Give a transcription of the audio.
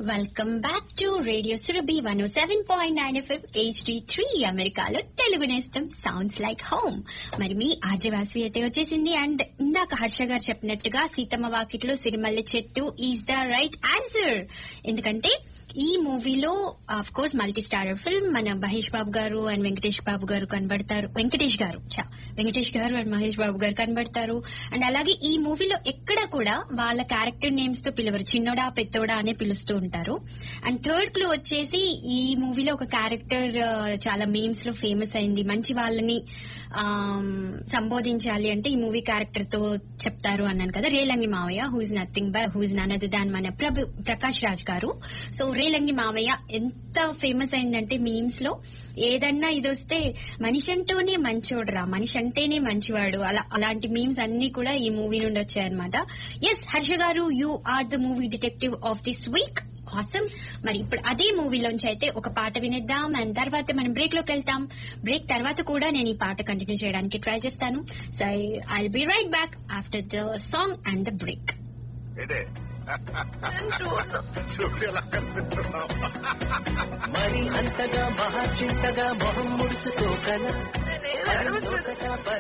Welcome back to radio Surabhi one seven point nine FM HD three అమెరికాలో తెలుగు నేస్తం sounds like home మరి మీ ఆర్జవాసి అయితే వచ్చేసింది అండ్ ఇందాక హర్ష గారు చెప్పినట్టుగా సీతమ్మ వాకిట్లో సిరిమల్లె చెట్టు ఈజ్ ద రైట్ ఆన్సర్ ఎందుకంటే ఈ మూవీలో of course multi starrer film మన మహేష్ బాబు గారు అండ్ వెంకటేష్ బాబు గారు కనబడతారు వెంకటేష్ గారు చా వెంకటేష్ గారు అండ్ మహేష్ బాబు గారు కనబడతారు అండ్ అలాగే ఈ మూవీలో ఎక్కడ కూడా వాళ్ళ క్యారెక్టర్ నేమ్స్ తో పిలవరు చిన్నోడా పెద్దోడా అనే పిలుస్తూ ఉంటారు అండ్ థర్డ్ క్లూ వచ్చేసి ఈ మూవీలో ఒక క్యారెక్టర్ చాలా మీమ్స్ లో ఫేమస్ అయింది మంచి వాళ్ళని ఆమ్, సంబోధించాలి అంటే ఈ మూవీ క్యారెక్టర్ తో చెప్తారు అన్నాను కదా రేలంగి మావయ్య who is nothing by who is none other than మన ప్రభు ప్రకాష్ రాజ్ గారు సో రేలంగి మావయ్య ఎంత ఫేమస్ అయిందంటే మీమ్స్ లో ఏదన్నా ఇది వస్తే మనిషి అంటూనే మంచోడురా మనిషి అంటేనే మంచివాడు అలా అలాంటి మీమ్స్ అన్ని కూడా ఈ మూవీ నుండి వచ్చాయన్నమాట yes Harsha garu you are the movie detective of this week awesome మరి ఇప్పుడు అదే మూవీలోంచి అయితే ఒక పాట వినేద్దాం అండ్ తర్వాత మనం బ్రేక్ లోకి వెళ్తాం బ్రేక్ తర్వాత కూడా నేను ఈ పాట కంటిన్యూ చేయడానికి ట్రై చేస్తాను so I be right back after the song and the break ఏంటే చూడు ఎలా కనిపిస్తున్నావు మరి అంతగా మహా చింతగా మొహం ముడుచుకోగల నేను అడగట్లేదు. మరింతగా